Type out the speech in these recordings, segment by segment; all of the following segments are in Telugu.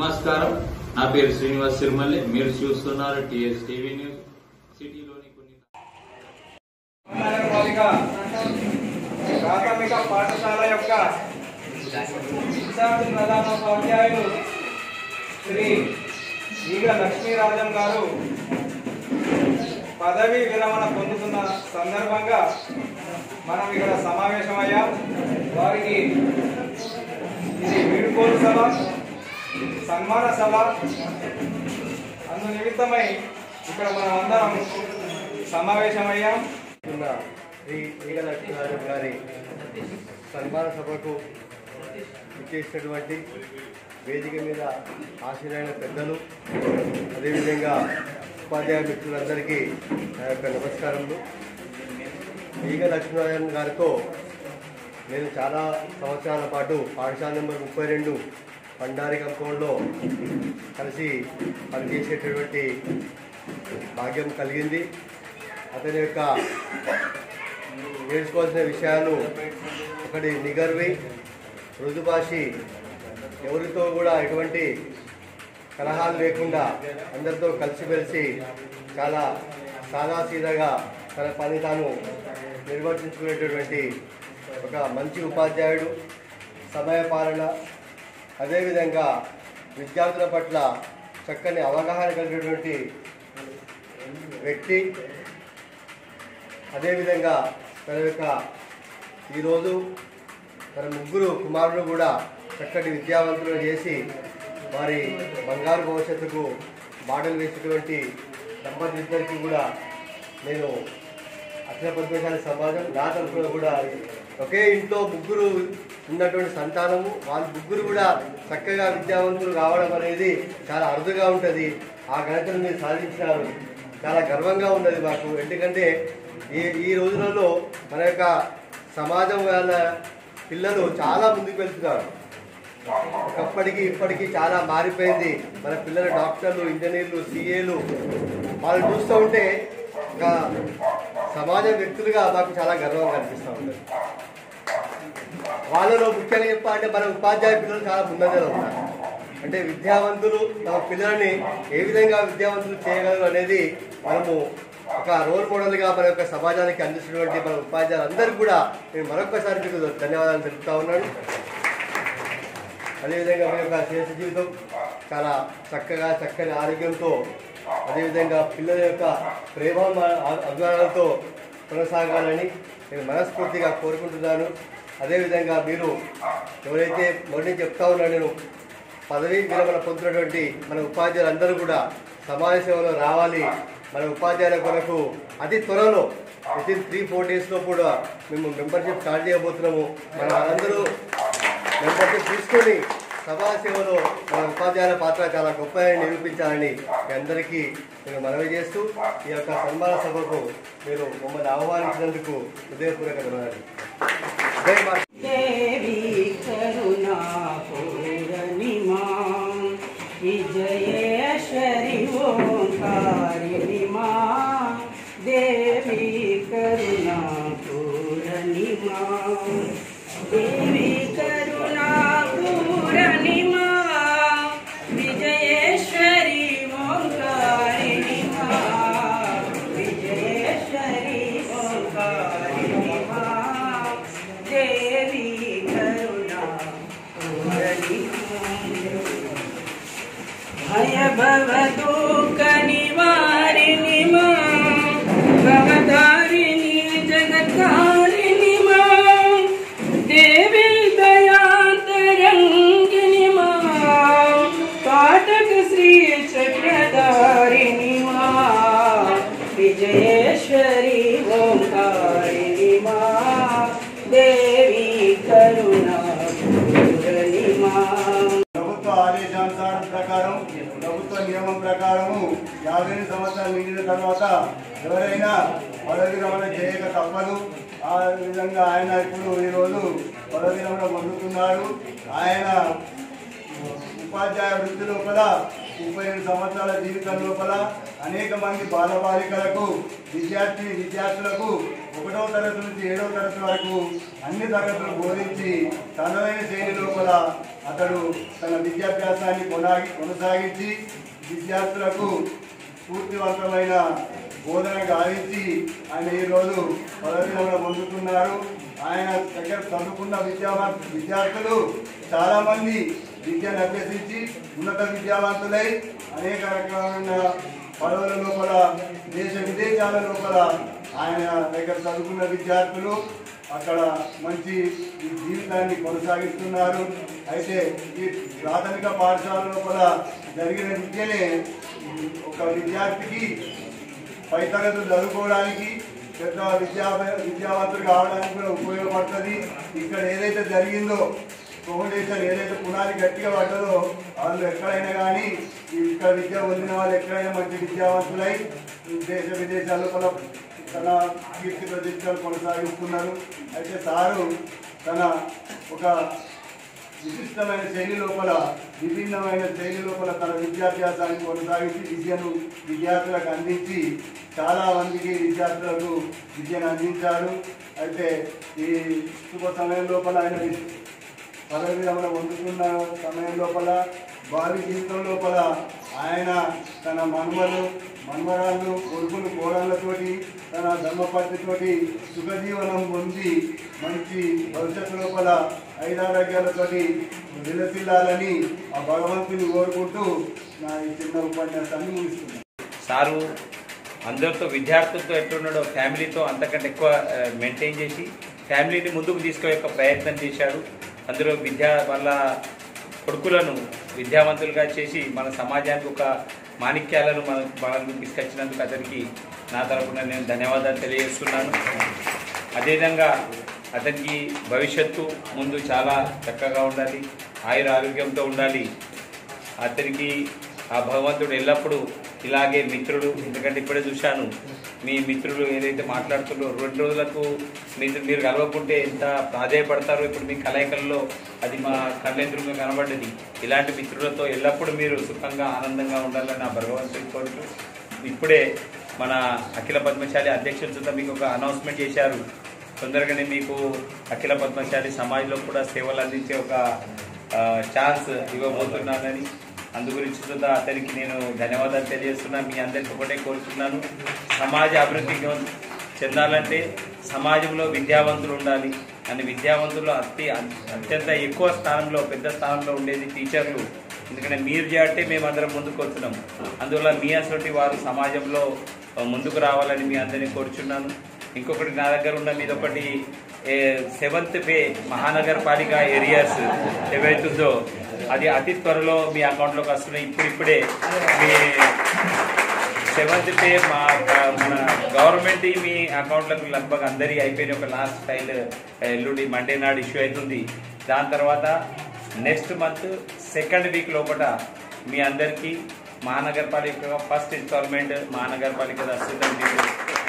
నమస్కారం నా పేరు శ్రీనివాస్ సిరిమల్లి మీరు చూస్తున్నారు టిఎస్ టీవీ న్యూస్ సిటీలోని కొన్ని నగరపాలిక ప్రాథమిక పాఠశాల యొక్క విద్యార్థి ప్రధానోపాధ్యాయులు శ్రీ ఈగ లక్ష్మీరాజం గారు పదవీ విరమణ పొందుతున్న సందర్భంగా మనం ఇక్కడ సమావేశమయ్యాం వారికి ఇది వీడుకోలు సభ సన్మాన సభ అందు నిమిత్తమై ఇక్కడ మనం అందరం సమావేశమయ్యాం ఉన్న శ్రీ ఈగ లక్ష్మీనారాయణ గారి సన్మాన సభకు ఇచ్చేసినటువంటి వేదిక మీద ఆశీలైన పెద్దలు అదేవిధంగా ఉపాధ్యాయ మిత్రులందరికీ నా యొక్క నమస్కారములు ఈగ లక్ష్మీనారాయణ గారితో నేను చాలా సంవత్సరాల పాటు పాఠశాల నెంబర్ ముప్పై రెండు పండారి కంపౌండ్లో కలిసి పనిచేసేటటువంటి భాగ్యం కలిగింది అతని యొక్క నేర్చుకోవాల్సిన విషయాలు ఒకటి నిగర్వి మృదుభాషి ఎవరితో కూడా ఎటువంటి కలహాలు లేకుండా అందరితో కలిసిమెలిసి చాలా సాదాసీదాగా తన పని తాను నిర్వర్తించుకునేటటువంటి ఒక మంచి ఉపాధ్యాయుడు సమయపాలన అదేవిధంగా విద్యార్థుల పట్ల చక్కని అవగాహన కలిగినటువంటి వ్యక్తి అదేవిధంగా తన యొక్క ఈరోజు తన ముగ్గురు కుమారులు కూడా చక్కటి విద్యావంతులు చేసి వారి బంగారు భవిష్యత్తుకు బాటలు వేసేటువంటి దంపతులిద్దరికీ కూడా నేను అఖిల పద్మశాలి సమాజం నా తరఫున కూడా ఒకే ఇంట్లో ముగ్గురు ఉన్నటువంటి సంతానము వాళ్ళ ముగ్గురు కూడా చక్కగా విద్యావంతులు కావడం అనేది చాలా అరుదుగా ఉంటుంది ఆ ఘనతను మీరు సాధించినారు చాలా గర్వంగా ఉన్నది మాకు ఎందుకంటే ఈ ఈ రోజులలో మన యొక్క సమాజం వాళ్ళ పిల్లలు చాలా ముందుకు వెళ్తున్నారు ఒకప్పటికి ఇప్పటికి చాలా మారిపోయింది మన పిల్లల డాక్టర్లు ఇంజనీర్లు సీఏలు వాళ్ళు చూస్తూ ఉంటే ఒక సమాజ వ్యక్తులుగా మాకు చాలా గర్వంగా అనిపిస్తూ ఉంటుంది వాళ్ళలో ముఖ్యంగా చెప్పాలంటే మన ఉపాధ్యాయ పిల్లలు చాలా ముందంజలో ఉన్నారు అంటే విద్యావంతులు తమ పిల్లల్ని ఏ విధంగా విద్యావంతులు చేయగలరు అనేది మనము ఒక రోల్ మోడల్గా మన యొక్క సమాజానికి అందిస్తున్నటువంటి మన ఉపాధ్యాయులందరికీ కూడా నేను మరొకసారి మీకు ధన్యవాదాలు తెలుపుతా ఉన్నాను అదేవిధంగా మీ యొక్క శేష జీవితం చాలా చక్కగా చక్కని ఆరోగ్యంతో అదేవిధంగా పిల్లల యొక్క ప్రేమ అభిమానాలతో కొనసాగాలని నేను మనస్ఫూర్తిగా కోరుకుంటున్నాను అదేవిధంగా మీరు ఎవరైతే మొదటి చెప్తా ఉన్నా నేను పదవీ విరమణ పొందుతున్నటువంటి మన ఉపాధ్యాయులందరూ కూడా సమాజ సేవలో రావాలి మన ఉపాధ్యాయుల కొరకు అతి త్వరలో విత్ ఇన్ త్రీ ఫోర్ డేస్లో కూడా మేము మెంబర్షిప్ స్టార్ట్ చేయబోతున్నాము మన వాళ్ళందరూ మెంబర్షిప్ తీసుకొని సభా సేవలో మన ఉపాధ్యాయుల పాత్ర చాలా గొప్పదని నిరూపించాలని మీ అందరికీ నేను మనవి చేస్తూ ఈ యొక్క సన్మాన సభకు మీరు మమ్మల్ని ఆహ్వానించినందుకు హృదయపూర్వక ధన్యవాదాలు జై మా దేవి కరుణా పూరణిమా విజయేశ్వరి ఓంకారిణి మా దేవి కరుణా పూరణిమా దేవి కరుణా పూరణిమా విజయేశ్వరి ఓంకారిణి మా విజయేశ్వరి ఓంకారిణి మా దేవి కరుణా భయ భవ దుఃఖ నివారిణి మా భవతారిణి జగత్కారిణి మా దేవి దయాతరంగిణి మా పాఠక శ్రీ చక్రధారిణి మా విజయేశ్వరి ఓంకారిణి మా దేవి కరుణా పూరణి మా ప్రభుత్వ ఆదేశానుసారం ప్రకారం ప్రభుత్వ నియమం ప్రకారము యాభై ఎనిమిది సంవత్సరాలు నిండిన తర్వాత ఎవరైనా పదవి రమణ చేయక తప్పదు ఆ విధంగా ఆయన ఇప్పుడు ఈరోజు పదవి రమణ పొందుతున్నారు ఆయన ఉపాధ్యాయ వృత్తి లోపల ముప్పై రెండు సంవత్సరాల జీవితం లోపల అనేక మంది బాలబాలికలకు విద్యార్థి విద్యార్థులకు ఒకటవ తరగతి నుంచి ఏడవ తరగతి వరకు అన్ని తరగతులు బోధించి తనదైన శైలి లోపల అతడు తన విద్యాభ్యాసాన్ని కొనాగి కొనసాగించి విద్యార్థులకు పూర్తివంతమైన బోధన గావించి ఆయన ఈరోజు పదవిలో పొందుతున్నారు ఆయన దగ్గర చదువుకున్న విద్యావ విద్యార్థులు చాలా మంది విద్యను అభ్యసించి ఉన్నత విద్యావంతులై అనేక రకమైన పదవుల లోపల దేశ విదేశాల లోపల ఆయన దగ్గర చదువుకున్న విద్యార్థులు అక్కడ మంచి జీవితాన్ని కొనసాగిస్తున్నారు అయితే ఈ ప్రాథమిక పాఠశాల లోపల జరిగిన విద్యనే ఒక విద్యార్థికి పై తరగతులు చదువుకోవడానికి పెద్ద విద్యా విద్యావంతులు కావడానికి కూడా ఉపయోగపడుతుంది ఇక్కడ ఏదైతే జరిగిందో ఫౌండేషన్ ఏదైతే పునాది గట్టిగా పడ్డదో వాళ్ళు ఎక్కడైనా కానీ ఇక్కడ విద్య పొందిన వాళ్ళు ఎక్కడైనా మంచి విద్యావంతులై దేశ విదేశాల్లో కూడా తన కీర్తి ప్రతిష్టలు కొనసాగిస్తున్నారు అయితే సారు తన ఒక విశిష్టమైన శైలి లోపల విభిన్నమైన శైలి లోపల తన విద్యాభ్యాసాన్ని కొనసాగించి విద్యను విద్యార్థులకు అందించి చాలా మందికి విద్యార్థులకు విద్యను అందించారు అయితే ఈ శుభ సమయం లోపల ఆయన పదవి విరమణ పొందుతున్న సమయం లోపల భావి జీవితం లోపల ఆయన తన మనుమలు మన్మరాళ్ళు కొడుకులు కోడళ్ళతోటి తన ధర్మపత్రితోటి సుఖజీవనం పొంది మంచి భవిష్యత్తు లోపల ఐదారోగ్యాలతోటి విలసిల్లాలని ఆ భగవంతుని కోరుకుంటూ నా ఈ చిన్న ఉపన్యాసాన్ని ముగిస్తున్నాను సారు అందరితో విద్యార్థులతో ఎట్లున్నాడో ఫ్యామిలీతో అంతకంటే ఎక్కువ మెయింటైన్ చేసి ఫ్యామిలీని ముందుకు తీసుకునే యొక్క ప్రయత్నం చేశాడు అందులో విద్యా వాళ్ళ కొడుకులను విద్యావంతులుగా చేసి మన సమాజానికి ఒక మాణిక్యాలను మన మనకు తీసుకొచ్చినందుకు అతనికి నా తరపున నేను ధన్యవాదాలు తెలియజేస్తున్నాను అదేవిధంగా అతనికి భవిష్యత్తు ముందు చాలా చక్కగా ఉండాలి ఆయుర ఆరోగ్యంతో ఉండాలి అతనికి ఆ భగవంతుడు ఎల్లప్పుడూ ఇలాగే మిత్రుడు ఎందుకంటే ఇప్పుడే చూశాను మీ మిత్రులు ఏదైతే మాట్లాడుతున్నారో రెండు రోజులకు మీరు మీరు కలవకుంటే ఎంత ప్రాధాయపడతారో ఇప్పుడు మీ కలయికల్లో అది మా కళ్ళెదురుగా కనబడ్డది ఇలాంటి మిత్రులతో ఎల్లప్పుడూ మీరు సుఖంగా ఆనందంగా ఉండాలని నా భగవంతుడి కోరుతూ ఇప్పుడే మన అఖిల పద్మశాలి అధ్యక్షులతో మీకు ఒక అనౌన్స్మెంట్ చేశారు తొందరగానే మీకు అఖిల పద్మశాలి సమాజంలో కూడా సేవలు అందించే ఒక ఆ, ఛాన్స్ ఇవ్వబోతున్నానని అందు గురించి కూడా అతనికి నేను ధన్యవాదాలు తెలియజేస్తున్నాను మీ అందరికి ఒకటే కోరుతున్నాను సమాజ అభివృద్ధికి చెందాలంటే సమాజంలో విద్యావంతులు ఉండాలి అని విద్యావంతులు అతి అత్యంత ఎక్కువ స్థానంలో పెద్ద స్థానంలో ఉండేది టీచర్లు ఎందుకంటే మీరు చేస్తే మేము అందరం ముందుకు వస్తున్నాం అందువల్ల మీ అసలు వారు సమాజంలో ఆ, ముందుకు రావాలని మీ అందరినీ కోరుచున్నాను ఇంకొకటి నా దగ్గర ఉన్న మీద ఒకటి సెవెంత్ పే మహానగర పాలిక ఏరియాస్ ఏవైతుందో అది అతి త్వరలో మీ అకౌంట్లోకి వస్తున్నాయి ఇప్పుడిప్పుడే మీ సెవెంత్ పే మా మన గవర్నమెంట్ మీ అకౌంట్లకు లగ్భగ్ అందరి అయిపోయిన ఒక లాస్ట్ ఫైల్ ఎల్లుండి మండే నాడు ఇష్యూ అవుతుంది దాని తర్వాత నెక్స్ట్ మంత్ సెకండ్ వీక్ లోపల మీ అందరికీ మహానగరపాలిక ఫస్ట్ ఇన్స్టాల్మెంట్ మహానగరపాలిక వస్తుందని మీకు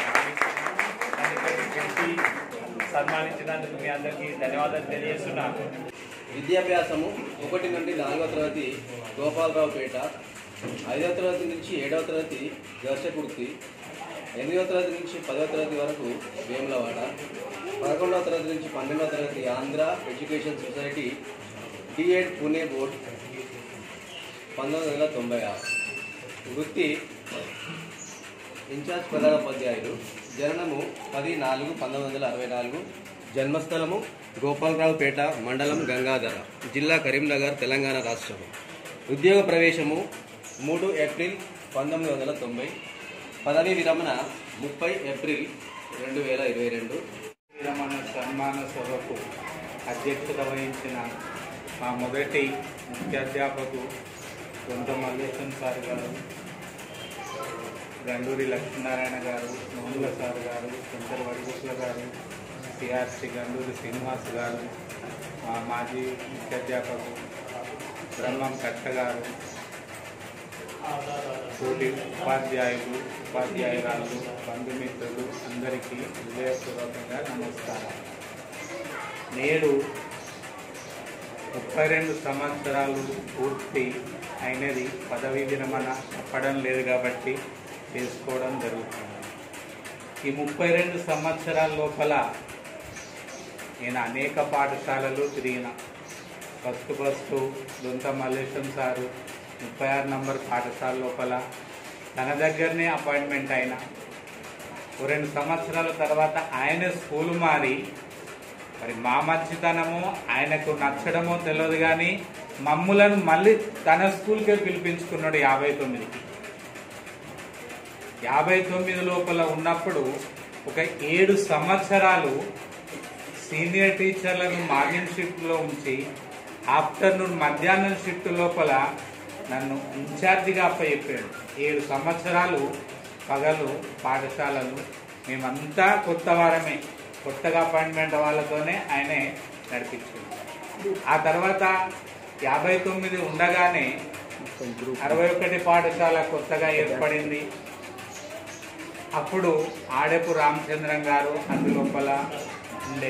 దాన్ని పిలిచి సన్మానించినందుకు మీ అందరికీ ధన్యవాదాలు తెలియజేస్తున్నాను విద్యాభ్యాసము ఒకటి నుండి నాలుగవ తరగతి గోపాలరావుపేట ఐదవ తరగతి నుంచి ఏడవ తరగతి దర్శకుర్తి ఎనిమిదవ తరగతి నుంచి పదవ తరగతి వరకు వేములవాడ పదకొండవ తరగతి నుంచి పన్నెండవ తరగతి Andhra education society D Ed Pune board పంతొమ్మిది వందల తొంభై ఆరు వృత్తి ఇన్ఛార్జ్ ప్రధానోపాధ్యాయులు జననము పది నాలుగు పంతొమ్మిది వందల అరవై నాలుగు జన్మస్థలము గోపాలరావుపేట మండలం గంగాధర జిల్లా కరీంనగర్ తెలంగాణ రాష్ట్రం ఉద్యోగ ప్రవేశము మూడు ఏప్రిల్ పంతొమ్మిది వందల తొంభై పదవీ విరమణ ముప్పై ఏప్రిల్ రెండు వేల ఇరవై రెండు విరమణ సన్మాన సభకు అధ్యక్షత వహించిన మా మొదటి ముఖ్యాధ్యాపకు కొంత మల్లేశన్ సార్ గారు గండూరి లక్ష్మీనారాయణ గారు నోముల సార్ గారు శంకర్ వడిగుట్ల గారు సిఆర్సి గండూరి శ్రీనివాస్ గారు మా మాజీ ముఖ్యాధ్యాపకు బ్రహ్మం కట్ట గారు తోటి ఉపాధ్యాయులు ఉపాధ్యాయురాలు బంధుమిత్రులు అందరికీ హృదయపూర్వకంగా నమస్కారం నేడు ముప్పై రెండు సంవత్సరాలు పూర్తి అయినది పదవీ విరమణ చెప్పడం లేదు కాబట్టి చేసుకోవడం జరుగుతుంది ఈ ముప్పై రెండు సంవత్సరాల లోపల నేను అనేక పాఠశాలలు తిరిగిన first first Dontha Mallesham sir ముప్పై ఆరు నంబర్ పాఠశాల లోపల తన దగ్గరనే అపాయింట్మెంట్ అయినా ఓ రెండు సంవత్సరాల తర్వాత ఆయన స్కూల్ మారి మరి మా మంచితనము ఆయనకు నచ్చడమో తెలియదు కానీ మమ్ములను మళ్ళీ తన స్కూల్కే పిలిపించుకున్నాడు యాభై తొమ్మిదికి యాభై తొమ్మిది లోపల ఉన్నప్పుడు ఒక ఏడు సంవత్సరాలు సీనియర్ టీచర్లను మార్నింగ్ షిఫ్ట్లో ఉంచి ఆఫ్టర్నూన్ మధ్యాహ్నం షిఫ్ట్ లోపల నన్ను ఇన్ఛార్జిగా అప్పచెప్పాడు ఏడు సంవత్సరాలు పగలు పాఠశాలలు మేమంతా కొత్త వారమే కొత్తగా అపాయింట్మెంట్ వాళ్ళతోనే ఆయనే నడిపించింది ఆ తర్వాత యాభై తొమ్మిది ఉండగానే అరవై ఒకటి పాఠశాల కొత్తగా ఏర్పడింది అప్పుడు ఆడెపు రామచంద్రం గారు అందులోపల ఉండే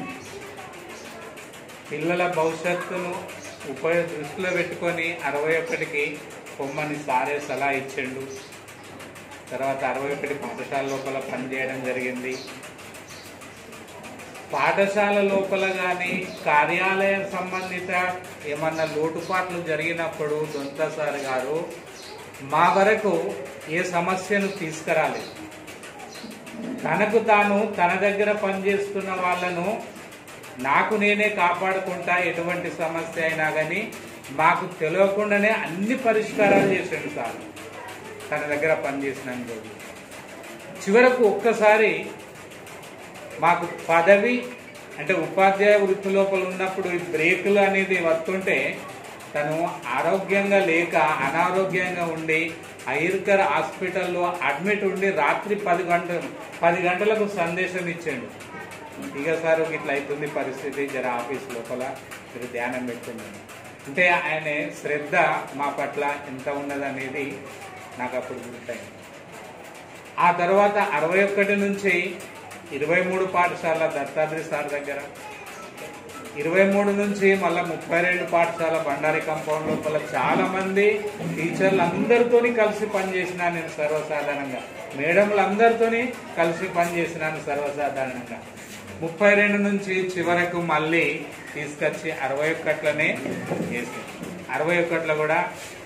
పిల్లల భవిష్యత్తును ఉపయోగ దృష్టిలో పెట్టుకొని అరవై ఒకటికి పొమ్మని సారే సలహా ఇచ్చిండు తర్వాత అరవై ఒకటి పాఠశాల లోపల పనిచేయడం జరిగింది పాఠశాల లోపల కానీ కార్యాలయం సంబంధిత ఏమన్నా లోటుపాట్లు జరిగినప్పుడు దొంత సార్ గారు మా వరకు ఏ సమస్యను తీసుకురాలేదు తనకు తాను తన దగ్గర పనిచేస్తున్న వాళ్ళను నాకు నేనే కాపాడుకుంటా ఎటువంటి సమస్య అయినా కానీ మాకు తెలియకుండానే అన్ని పరిష్కారాలు చేసాడు సార్ తన దగ్గర పనిచేసిన రోజు చివరకు ఒక్కసారి మాకు పదవి అంటే ఉపాధ్యాయ వృత్తి లోపల ఉన్నప్పుడు ఈ బ్రేకులు అనేది వస్తుంటే తను ఆరోగ్యంగా లేక అనారోగ్యంగా ఉండి ఐర్కర్ హాస్పిటల్లో అడ్మిట్ ఉండి రాత్రి పది గంటలు పది గంటలకు సందేశం ఇచ్చాడు ఇక సార్ ఇట్లా అవుతుంది పరిస్థితి జర ఆఫీస్ లోపల మీరు ధ్యానం పెట్టండి అంటే ఆయన శ్రద్ధ మా పట్ల ఎంత ఉన్నదనేది నాకు అప్పుడు గుర్తయింది ఆ తర్వాత అరవై ఒక్కటి నుంచి ఇరవై మూడు పాఠశాల దత్తాద్రి సార్ దగ్గర ఇరవై మూడు నుంచి మళ్ళీ ముప్పై రెండు పాఠశాల బండారి కంపౌండ్ లోపల చాలా మంది టీచర్లు అందరితోని కలిసి పనిచేసినా నేను సర్వసాధారణంగా మేడంలు అందరితోని కలిసి పనిచేసినాను సర్వసాధారణంగా ముప్పై రెండు నుంచి చివరకు మళ్ళీ తీసుకొచ్చి అరవై ఒక్కట్లనే చేసాను అరవై ఒక్కట్లో కూడా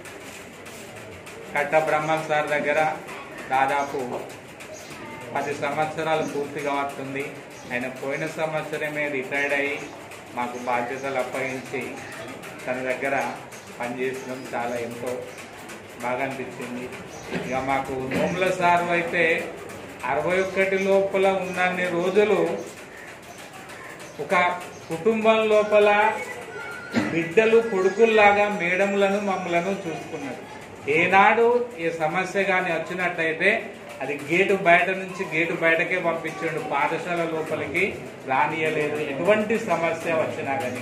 కట్ట బ్రహ్మం సార్ దగ్గర దాదాపు పది సంవత్సరాలు పూర్తిగా వస్తుంది ఆయన పోయిన సంవత్సరమే రిటైర్డ్ అయ్యి మాకు బాధ్యతలు అప్పగించి తన దగ్గర పనిచేసడం చాలా ఎంతో బాగా అనిపించింది ఇక మాకు నోముల సార్ అయితే అరవై ఒక్కటి లోపల ఉన్నన్ని రోజులు ఒక కుటుంబం లోపల బిడ్డలు కొడుకుల్లాగా మేడములను మమ్మలను చూసుకున్నారు ఏనాడు ఏ సమస్య కానీ వచ్చినట్టయితే అది గేటు బయట నుంచి గేటు బయటకే పంపించండు పాఠశాల లోపలికి రానియలేదు ఎటువంటి సమస్య వచ్చినా కానీ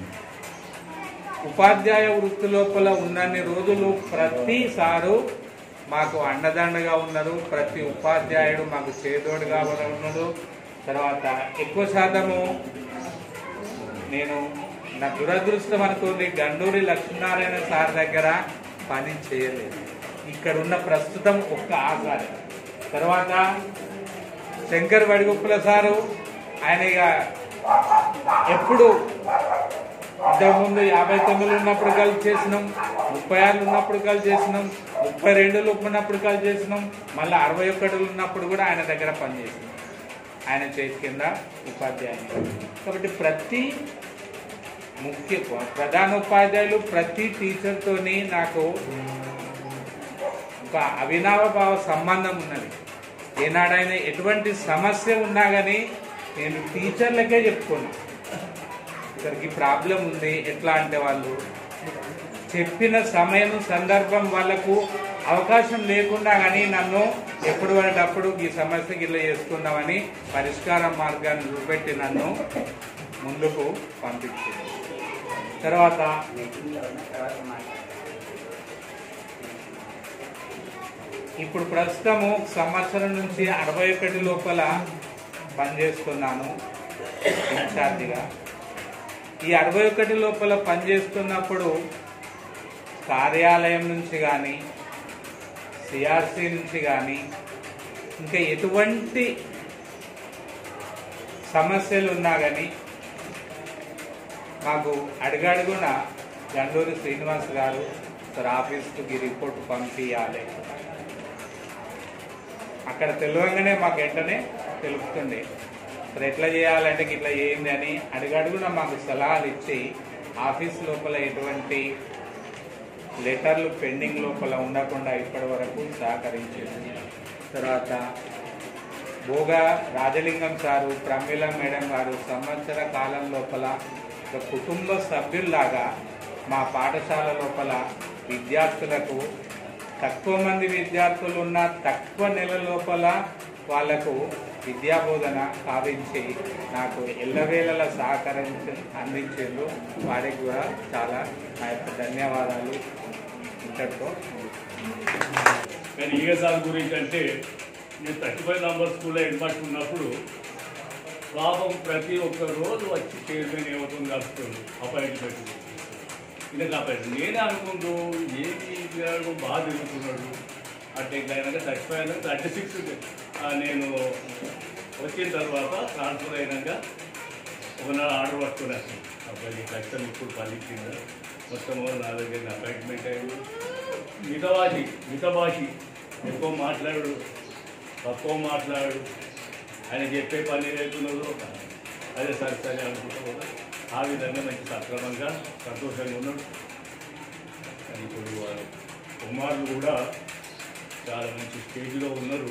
ఉపాధ్యాయ వృత్తి లోపల ఉన్నన్ని రోజులు ప్రతిసారు మాకు అండదండగా ఉన్నారు ప్రతి ఉపాధ్యాయుడు మాకు చేదోడుగా కూడా ఉన్నాడు తర్వాత ఎక్కువ శాతము నేను నా దురదృష్టం అనుకోండి గండూరి లక్ష్మీనారాయణ సార్ దగ్గర పని చేయలేదు ఇక్కడ ఉన్న ప్రస్తుతం ఒక్క ఆసారి తర్వాత శంకర్ వడిగుప్పుల సారు ఆయన ఇక ఎప్పుడు ఇంతకుముందు యాభై తొమ్మిది ఉన్నప్పుడు కలిసి చేసినాం ముప్పై ఆరులు ఉన్నప్పుడు కలిసి చేసినాం ముప్పై రెండులో ఉన్నప్పుడు కలిసి చేసినాం మళ్ళీ అరవై ఒకటిలో ఉన్నప్పుడు కూడా ఆయన దగ్గర పనిచేసినాం ఆయన చేతి కింద ఉపాధ్యాయులు కాబట్టి ప్రతి ముఖ్య ప్రధాన ఉపాధ్యాయులు ప్రతి టీచర్తోని నాకు ఒక అవినావభావ సంబంధం ఉన్నది ఏనాడైనా ఎటువంటి సమస్య ఉన్నా కానీ నేను టీచర్లకే చెప్పుకున్నా ఇక్కడికి ప్రాబ్లం ఉంది ఎట్లా అంటే వాళ్ళు చెప్పిన సమయం సందర్భం వాళ్ళకు అవకాశం లేకుండా కానీ నన్ను ఎప్పుడు పడేటప్పుడు ఈ సమస్యకి ఇట్లా చేసుకుందామని పరిష్కార మార్గాన్ని చూపెట్టి నన్ను ముందుకు పంపించింది తర్వాత ఇప్పుడు ప్రస్తుతము సంవత్సరం నుంచి అరవై ఒకటి లోపల పనిచేస్తున్నాను ఇన్ఛార్జిగా ఈ అరవై ఒకటి లోపల పనిచేస్తున్నప్పుడు కార్యాలయం నుంచి కానీ సిఆర్సి నుంచి కానీ ఇంకా ఎటువంటి సమస్యలు ఉన్నా కానీ మాకు అడుగడుగున గండూరి శ్రీనివాస్ గారు సార్ ఆఫీస్కి రిపోర్ట్ పంపించాలి అక్కడ తెలియంగానే మాకు వెంటనే తెలుపుతుండే మరి ఎట్లా చేయాలంటే ఇట్లా చేయండి అని అడుగడుగున మాకు సలహాలు ఇచ్చి ఆఫీస్ లోపల ఎటువంటి లెటర్లు పెండింగ్ లోపల ఉండకుండా ఇప్పటి వరకు సహకరించింది తర్వాత భోగా రాజలింగం సారు ప్రమీల మేడం గారు సంవత్సర కాలం లోపల ఒక కుటుంబ సభ్యుల్లాగా మా పాఠశాల లోపల విద్యార్థులకు తక్కువ మంది విద్యార్థులు ఉన్న తక్కువ నెల లోపల వాళ్లకు విద్యాబోధన సాధించి నాకు ఎల్లవేళలా సహకరించి అందించేందుకు వారికి కూడా చాలా నా యొక్క ధన్యవాదాలు ఇంతటితో కానీ ఈగసాల గురించి అంటే నేను థర్టీ ఫైవ్ నంబర్ స్కూల్లో హెడ్ ఉన్నప్పుడు పాపం ప్రతి ఒక్క రోజు వచ్చి చైర్మన్ ఏమవుతుంది కలుపుతుంది అపాయింట్మెంట్ ఇంకా కాబట్టి నేనే అనుకుంటూ ఏంటి పిల్లలు బాగా తిరుగుతున్నాడు అంటే ఇట్లా అయినాక థర్టీ ఫైవ్ అయినాక థర్టీ సిక్స్ నేను వచ్చిన తర్వాత ట్రాన్స్ఫర్ అయినాక ఒక నాడు ఆర్డర్ పట్టుకున్నాను అబ్బాయి లక్షలు ఇప్పుడు పలికిందా మొత్తం నా దగ్గర అపాయింట్మెంట్ అయ్యింది మితవాసి మితభాషి ఎక్కువ మాట్లాడు తక్కువ మాట్లాడు ఆయన చెప్పే పని ఏదైతున్నదో అదే సరే సరే అనుకుంటా కూడా ఆ విధంగా మంచి సక్రమంగా సంతోషంగా ఉన్నాడు కానీ ఇప్పుడు వాళ్ళ కుమారులు కూడా చాలా మంచి స్టేజ్లో ఉన్నారు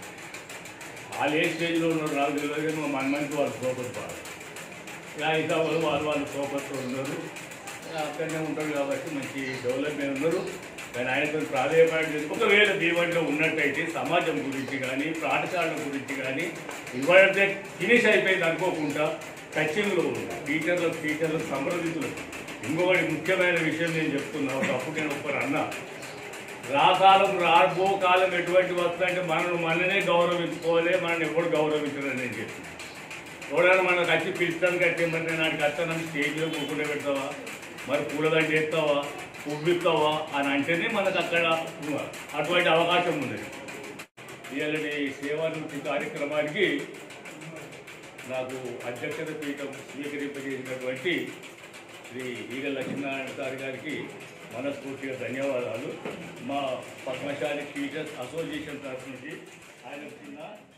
వాళ్ళు ఏ స్టేజ్లో ఉన్నారు నాకు తెలియదు కానీ మా మనమంటే వాళ్ళు సోపడతారు ఇక అయితే వాళ్ళు వాళ్ళు వాళ్ళు సోపడుతూ ఉన్నారు అక్కడనే ఉంటారు కాబట్టి మంచి డెవలప్మెంట్ ఉన్నారు కానీ ఆయనతో ప్రాధాన్యత ఒకవేళ దీవెనలో ఉన్నట్టయితే సమాజం గురించి కానీ పాఠశాలల గురించి కానీ ఇవాళ ఫినిష్ అయిపోయింది అనుకోకుండా టచింగ్లో టీచర్లు టీచర్లు సంప్రదించులు ఇంకొకటి ముఖ్యమైన విషయం నేను చెప్తున్నా ఒకప్పుడు నేను ఒకరు అన్నా రాకాలం రాబో కాలం ఎటువంటి వస్తుందంటే మనల్ని మననే గౌరవించుకోవాలి మనల్ని ఎవరు గౌరవించరని నేను చెప్పి ఎవరైనా మనకు వచ్చి పిలుస్తాను కట్టేమంటే నాటికి వస్తాను స్టేజ్లో కూర్చుంటే పెడతావా మరి పూలదండ వేస్తావా ఉబ్బిస్తావా అని అంటేనే మనకు అక్కడ అటువంటి అవకాశం ఉంది ఇలాంటి సేవానుభూతి కార్యక్రమానికి నాకు అధ్యక్షత పీఠం స్వీకరింపజేసినటువంటి శ్రీ ఈగ లక్ష్మీనారాయణ సార్ గారికి మనస్ఫూర్తిగా ధన్యవాదాలు మా పద్మశాలి టీచర్స్ అసోసియేషన్ తరఫు నుంచి ఆయన చిన్న